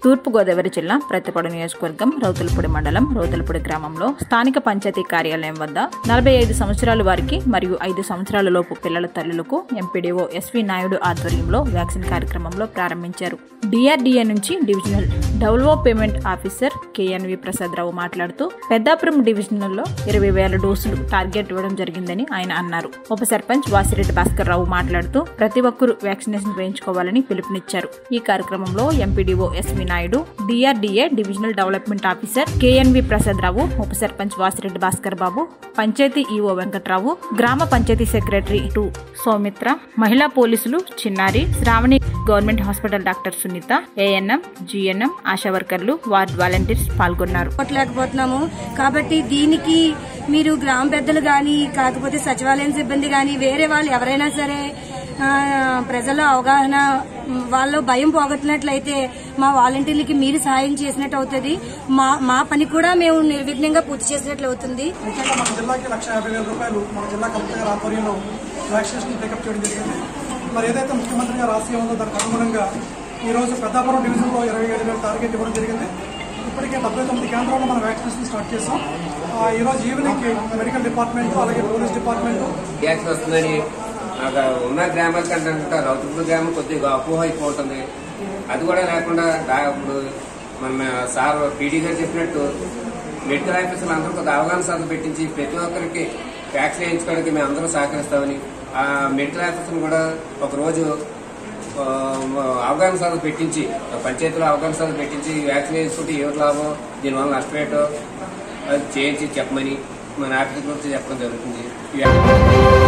తూర్పుగోదావరి జిల్లా ప్రతిపాడు నియోజకవర్గం రౌతులపూడి మండలం రౌతులపూడి గ్రామంలో స్థానిక పంచాయతీ కార్యాలయం వద్ద నలభై ఐదు సంవత్సరాల వారికి మరియు ఐదు సంవత్సరాల లోపు పిల్లల తల్లులకు ఎంపీడీఓ ఎస్వి నాయుడు ఆధ్వర్యంలో వ్యాక్సిన్ కార్యక్రమంలో ప్రారంభించారు డిఆర్డీఏ నుంచి divisional development officer KNV Prasad Rao మాట్లాడుతూ పెద్దాపురం డివిజనల్లో ఇరవై వేల డోసులు టార్గెట్ ఇవ్వడం జరిగిందని ఆయన అన్నారు ఉప సర్పంచ్ వాసిరెడ్డి భాస్కర్ రావు మాట్లాడుతూ ప్రతి ఒక్కరూ వ్యాక్సినేషన్ వేయించుకోవాలని పిలుపునిచ్చారు ఈ కార్యక్రమంలో MPDO SV Naidu DRDA divisional development officer KNV Prasad Rao ఉప సర్పంచ్ వాసిరెడ్డి భాస్కర్ బాబు పంచాయతీ ఈఓ వెంకట్రావు గ్రామ పంచాయతీ సెక్రటరీ టు సౌమిత్ర మహిళా పోలీసులు చిన్నారి శ్రావణి government hospital doctor Sunitha ANM GNM Asha వర్కర్లు వార్డ్ వాలంటీర్స్ పాల్గొన్నారు కొట్టలేకపోతున్నాము కాబట్టి దీనికి మీరు గ్రామ పెద్దలు గాని కాకపోతే సచివాలయం సిబ్బంది గాని వేరే వాళ్ళు ఎవరైనా సరే ఆ, ప్రజల అవగాహన మ్, వాళ్ళు భయం పోగొట్టినట్లయితే మా వాలంటీర్లకి మీరు సహాయం చేసినట్టు అవుతుంది మా మా పని కూడా మేము నిర్విఘ్నంగా పూర్తి చేసినట్లు అవుతుంది ముఖ్యంగా మన జిల్లాకి లక్ష యాభై వేల రూపాయలు మన జిల్లా కలెక్టర్ గారి ఆధ్వర్యంలో వ్యాక్సినేషన్ పికప్ చేయడం జరిగింది మరి ఏదైతే ముఖ్యమంత్రి గారు ఆశయం ఉందో దానికి అనుగుణంగా ఈ రోజు పెద్దాపురం డివిజన్లో ఇరవై ఏడు వేల టార్గెట్ ఇవ్వడం జరిగింది ఇప్పటికే డెబ్బై తొమ్మిది కేంద్రాల్లో మనం వ్యాక్సినేషన్ స్టార్ట్ చేసాం ఆ, ఈ రోజు ఈవినింగ్ మెడికల్ డిపార్ట్మెంట్ అలాగే పోలీస్ డిపార్ట్మెంట్ గ్యాస్ వస్తుందని అక్కడ ఉన్న గ్రామాల కంటే అంతా రౌతుపూడి గ్రామం కొద్దిగా అపోహ అయిపోతుంది అది కూడా లేకుండా డా- ఇప్పుడు మన సార్ పీడీ గారు చెప్పినట్టు మెడికల్ ఆఫీసర్లు అందరూ కొద్ది అవగాహన సాధన పెట్టించి ప్రతి ఒక్కరికి వ్యాక్సిన్ వేయించుకోవడానికి మేము అందరూ సహకరిస్తామని ఆ మెడికల్ ఆఫీసర్లు కూడా ఒక రోజు ఆ, అవగాహన సాధన పెట్టించి పంచాయతీలో అవగాహన సాధన పెట్టించి వ్యాక్సిన్ వేసుకుంటే ఏమిటి లాభం దీనివల్ల నష్టమేటో అది చేయించి చెప్పమని మన ఆఫీసర్ గురించి చెప్పడం జరుగుతుంది ఈ